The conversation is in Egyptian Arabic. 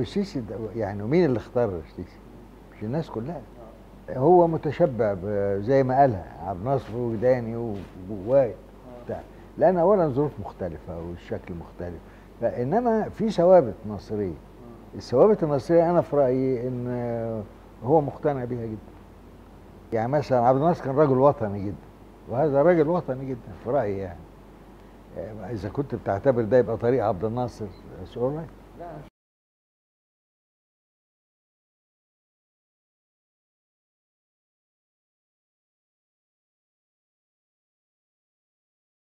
السيسي ده يعني مين اللي اختار السيسي؟ مش الناس كلها هو متشبع ب- زي ما قالها عبد الناصر وجداني وجواي بتاع لان اولا ظروف مختلفه والشكل مختلف انما في ثوابت مصريه الثوابت المصريه انا في رايي ان هو مقتنع بيها جدا يعني مثلا عبد الناصر كان راجل وطني جدا وهذا راجل وطني جدا في رايي يعني اذا كنت بتعتبر ده يبقى طريق عبد الناصر سؤال لا انا